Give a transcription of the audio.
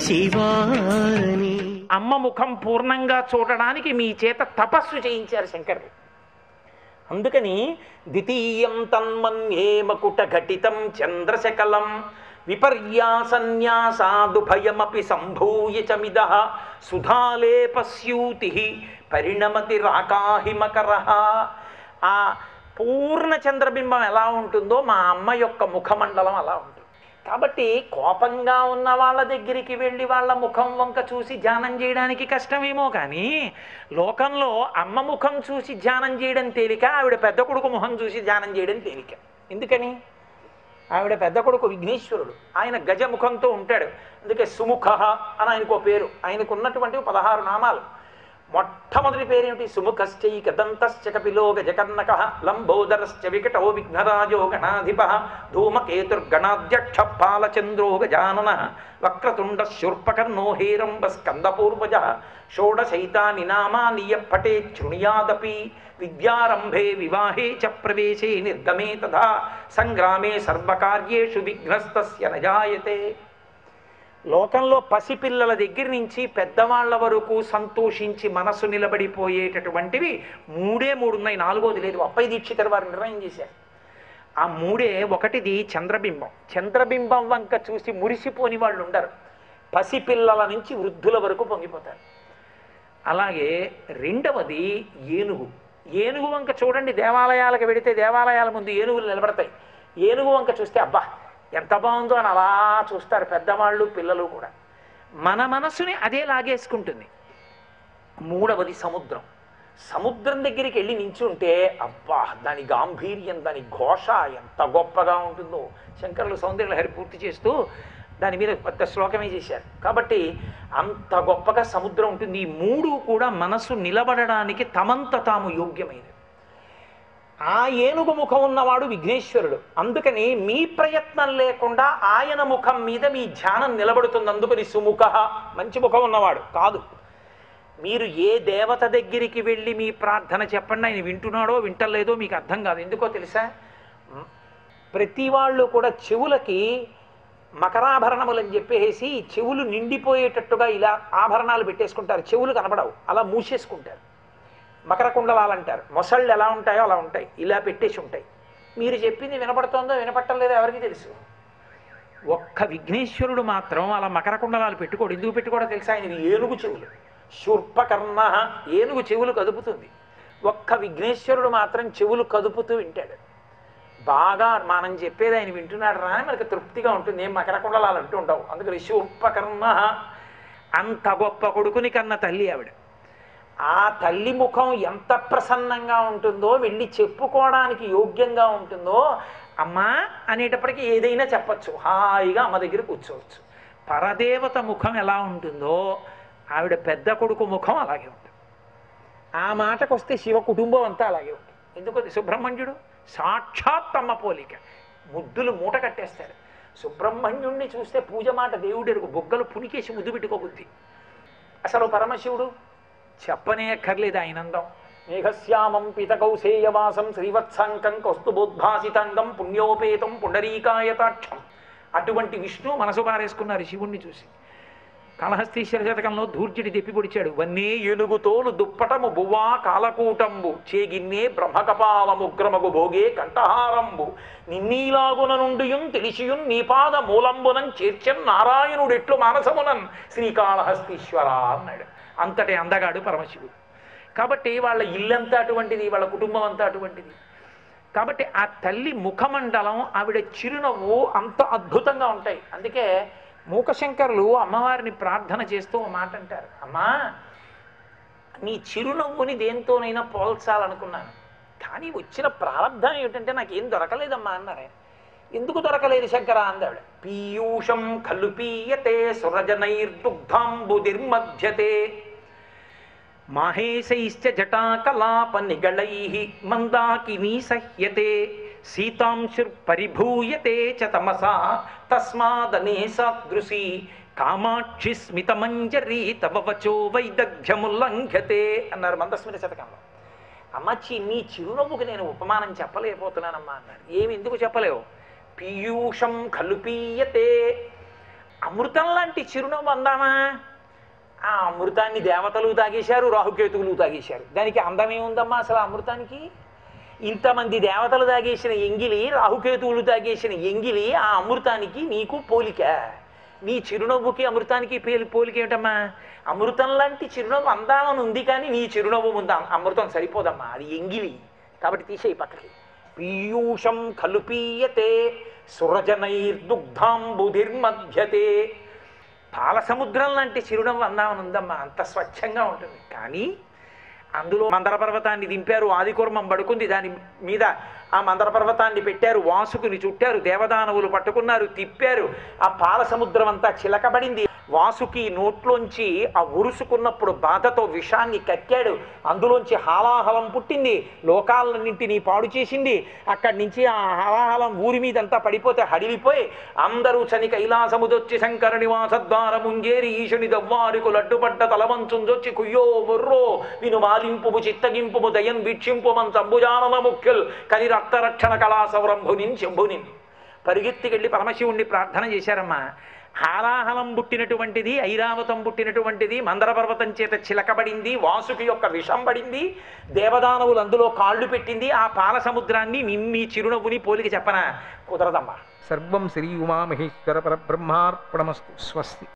శివాని అమ్మ ముఖం పూర్ణంగా చూడడానికి మీ చేత తపస్సు చేయించారు శంకరుడు అందుకని ద్వితీయం తన్మన్యే మకుట ఘటితం చంద్రశకలం విపర్యాసన్యాసాదుభయమపి సంభూయ చమిద సుధాలేపస్యూతి పరిణమతి రాకాహిమకర ఆ పూర్ణ చంద్రబింబం ఎలా ఉంటుందో మా అమ్మ యొక్క ముఖమండలం అలా ఉంటుంది కాబట్టి కోపంగా ఉన్న వాళ్ళ దగ్గరికి వెళ్ళి వాళ్ళ ముఖం వంక చూసి ధ్యానం చేయడానికి కష్టమేమో కానీ లోకంలో అమ్మ ముఖం చూసి ధ్యానం చేయడం తేలిక ఆవిడ పెద్ద కొడుకు ముఖం చూసి ధ్యానం చేయడం తేలిక ఎందుకని ఆవిడ పెద్ద కొడుకు విఘ్నేశ్వరుడు ఆయన గజముఖంతో ఉంటాడు అందుకే సుముఖ అని ఆయనకు పేరు ఆయనకు ఉన్నటువంటి పదహారు నామాలు మొట్టమొదటి పేరేమిటి సుముఖశ్చైక దంతశ్చ కపిలో గజకర్ణక లంబోదరశ్చ వికటో విఘ్నరాజో గణాధిప ధూమకేతుర్గణాధ్యక్ష పాలచంద్రో గజానన వక్రతుండ శూర్పకర్ణో హేరంబ స్కందపూర్వజ షోడశైతాని నామాని యప్పటే శృణుయాదపి విద్యారంభే వివాహే చ ప్రవేశే నిర్గమే తథా సంగ్రామే సర్వకార్యేషు విఘ్నస్తస్య నజాయతే లోకంలో పసిపిల్లల దగ్గర నుంచి పెద్దవాళ్ల వరకు సంతోషించి మనసు నిలబడిపోయేటటువంటివి మూడే మూడు ఉన్నాయి నాలుగోది లేదు అప్పై దీక్షితర్ వారు నిర్ణయం చేశారు ఆ మూడే ఒకటిది చంద్రబింబం చంద్రబింబం వంక చూసి మురిసిపోని వాళ్ళు ఉండరు పసిపిల్లల నుంచి వృద్ధుల వరకు పొంగిపోతారు అలాగే రెండవది ఏనుగు ఏనుగు వంక చూడండి దేవాలయాలకు వెడితే దేవాలయాల ముందు ఏనుగులు నిలబడతాయి ఏనుగు వంక చూస్తే అబ్బా ఎంత బాగుందో అని అలా చూస్తారు పెద్దవాళ్ళు పిల్లలు కూడా మన మనసుని అదే లాగేసుకుంటుంది మూడవది సముద్రం సముద్రం దగ్గరికి వెళ్ళి నించుంటే అబ్బా దాని గాంభీర్యం దాని ఘోష ఎంత గొప్పగా ఉంటుందో శంకరులు సౌందర్యలహరి పూర్తి చేస్తూ దాని మీద పెద్ద శ్లోకమే చేశారు కాబట్టి అంత గొప్పగా సముద్రం ఉంటుంది ఈ మూడు కూడా మనసు నిలబడడానికి తమంత తాము యోగ్యమైనది ఆ ఏనుగు ముఖం ఉన్నవాడు విఘ్నేశ్వరుడు అందుకని మీ ప్రయత్నం లేకుండా ఆయన ముఖం మీద మీ ధ్యానం నిలబడుతుంది అందుకని సుముఖ మంచి ముఖం ఉన్నవాడు కాదు మీరు ఏ దేవత దగ్గరికి వెళ్ళి మీ ప్రార్థన చెప్పండి ఆయన వింటున్నాడో వింటలేదో మీకు అర్థం కాదు ఎందుకో తెలుసా ప్రతి వాళ్ళు కూడా చెవులకి మకరాభరణములు అని చెప్పేసి చెవులు నిండిపోయేటట్టుగా ఇలా ఆభరణాలు పెట్టేసుకుంటారు చెవులు కనపడవు అలా మూసేసుకుంటారు మకర కుండలాలు అంటారు మొసళ్ళు ఎలా ఉంటాయో అలా ఉంటాయి ఇలా పెట్టేసి ఉంటాయి మీరు చెప్పింది వినపడుతోందో వినపట్టలేదో ఎవరికి తెలుసు ఒక్క విఘ్నేశ్వరుడు మాత్రం అలా మకర కుండలాలు పెట్టుకోడు ఎందుకు పెట్టుకోవడం తెలుసా ఆయన ఏనుగు చెవులు శూర్పకర్ణ ఏనుగు చెవులు కదుపుతుంది ఒక్క విఘ్నేశ్వరుడు మాత్రం చెవులు కదుపుతూ వింటాడు బాగా మనం చెప్పేది ఆయన వింటున్నాడు రా అని మనకి తృప్తిగా ఉంటుంది ఏం మకర కుండలాలు అంటూ ఉండవు అందుకని శూర్పకర్ణ అంత గొప్ప కొడుకుని కన్న తల్లి ఆవిడ ఆ తల్లి ముఖం ఎంత ప్రసన్నంగా ఉంటుందో వెళ్ళి చెప్పుకోవడానికి యోగ్యంగా ఉంటుందో అమ్మా అనేటప్పటికీ ఏదైనా చెప్పచ్చు హాయిగా అమ్మ దగ్గర కూర్చోవచ్చు పరదేవత ముఖం ఎలా ఉంటుందో ఆవిడ పెద్ద కొడుకు ముఖం అలాగే ఉంటుంది ఆ మాటకు వస్తే శివ కుటుంబం అంతా అలాగే ఉంటుంది ఎందుకంటే సుబ్రహ్మణ్యుడు సాక్షాత్ అమ్మ పోలిక ముద్దులు మూట కట్టేస్తాడు సుబ్రహ్మణ్యుణ్ణి చూస్తే పూజ మాట దేవుడెరుగు బొగ్గలు పునికేసి ముద్దు పెట్టుకోబుద్ధి అసలు పరమశివుడు చెప్పనే అక్కర్లేదు ఆయన అందం మేఘశ్యామం పితకౌసేయవాసం శ్రీవత్సాంకం కౌస్తుబోద్భాసితాంగం పుణ్యోపేతం పుండరీకాయతాక్షం అటువంటి విష్ణు మనసు పారేసుకున్నారు శివుణ్ణి చూసి కాళహస్తీశ్వర శతకంలో ధూర్జుడి దెప్పి పొడిచాడు వన్నే ఏనుగుతోలు దుప్పటము బువ్వా కాలకూటంబు చేగిన్నే బ్రహ్మకపాలముగ్రమగు భోగే కంఠహారంబు నిన్నీలాగున నుండియుం తెలిసియున్ నీపాద మూలంబునం చేర్చన్ నారాయణుడెట్లు మానసమునన్ శ్రీకాళహస్తీశ్వర అన్నాడు అంతటి అందగాడు పరమశివుడు కాబట్టి వాళ్ళ ఇల్లంతా అటువంటిది వాళ్ళ కుటుంబం అంతా అటువంటిది కాబట్టి ఆ తల్లి ముఖమండలం ఆవిడ చిరునవ్వు అంత అద్భుతంగా ఉంటాయి అందుకే మూకశంకరులు అమ్మవారిని ప్రార్థన చేస్తూ ఒక మాట అంటారు అమ్మా నీ చిరునవ్వుని దేంతోనైనా పోల్చాలనుకున్నాను కానీ వచ్చిన ప్రారంధం ఏమిటంటే నాకేం దొరకలేదమ్మా అన్నారు ఆయన ఎందుకు దొరకలేదు శంకర అందావిడ పీయూషం ఖలు పీయతే సురజనైర్దుగ్ధాంబుదిర్మధ్యతే మాహేశైశ్చ జటాకలాప నిగళై మందాకినీ సహ్యతే సీతాంశుర్పరిభూయతే చ తమసా తస్మాదనే సాదృశీ కామాక్షి స్మితమంజరీ తవ వచో వైదగ్ధ్యముల్లంఘ్యతే అన్నారు మందస్మిత శతకంలో అమ్మచ్చి నీ చిరునవ్వుకి నేను ఉపమానం చెప్పలేకపోతున్నానమ్మా అన్నారు ఏమి ఎందుకు చెప్పలేవు పీయూషం ఖలు పీయతే అమృతం లాంటి చిరునవ్వు అందామా ఆ అమృతాన్ని దేవతలు తాగేశారు రాహుకేతువులు తాగేశారు దానికి అందమేముందమ్మా అసలు ఆ అమృతానికి ఇంతమంది దేవతలు తాగేసిన ఎంగిలి రాహుకేతువులు తాగేసిన ఎంగిలి ఆ అమృతానికి నీకు పోలిక నీ చిరునవ్వుకి అమృతానికి పేలి పోలిక ఏమిటమ్మా అమృతం లాంటి చిరునవ్వు అందామని ఉంది కానీ నీ చిరునవ్వు ముందు అమృతం సరిపోదమ్మా అది ఎంగిలి కాబట్టి తీసేయి పక్కకి పీయూషం ఖలు పీయతే సురజనైర్దుగ్ధాంబుధిర్మధ్యతే పాల సముద్రం లాంటి చిరునవ్వు అందామని ఉందమ్మా అంత స్వచ్ఛంగా ఉంటుంది కానీ అందులో మందర పర్వతాన్ని దింపారు ఆదికుర్మం పడుకుంది దాని మీద ఆ మందర పర్వతాన్ని పెట్టారు వాసుకుని చుట్టారు దేవదానవులు పట్టుకున్నారు తిప్పారు ఆ పాల సముద్రం అంతా చిలకబడింది వాసుకి నోట్లోంచి ఆ ఉరుసుకున్నప్పుడు బాధతో విషాన్ని కక్కాడు అందులోంచి హాలాహలం పుట్టింది లోకాలన్నింటినీ పాడు చేసింది అక్కడి నుంచి ఆ హాలాహలం ఊరి మీదంతా పడిపోతే హడిలిపోయి అందరూ చని కైలాసముదొచ్చి శంకర నివాసద్వారముంజేరి ఈశుని దవ్వారికు లడ్డుపడ్డ తలవంచుందొచ్చి కుయ్యో ముర్రో విను మాలింపుము చిత్తగింపుము దయన్ వీక్షింపు మన సంభుజానన ముఖ్యుల్ కని రక్తరక్షణ కళా సౌరంభునిన్ శంభునిన్ పరిగెత్తికెళ్ళి పరమశివుణ్ణి ప్రార్థన చేశారమ్మా హాలాహలం పుట్టినటువంటిది ఐరావతం పుట్టినటువంటిది మందర పర్వతం చేత చిలకబడింది వాసుకి యొక్క విషం పడింది దేవదానవులు అందులో కాళ్ళు పెట్టింది ఆ పాల సముద్రాన్ని నిన్ని చిరునవ్వుని పోలికి చెప్పనా కుదరదమ్మా సర్వం శ్రీ ఉమామహేశ్వర పరబ్రహ్మార్పణమస్తు స్వస్తి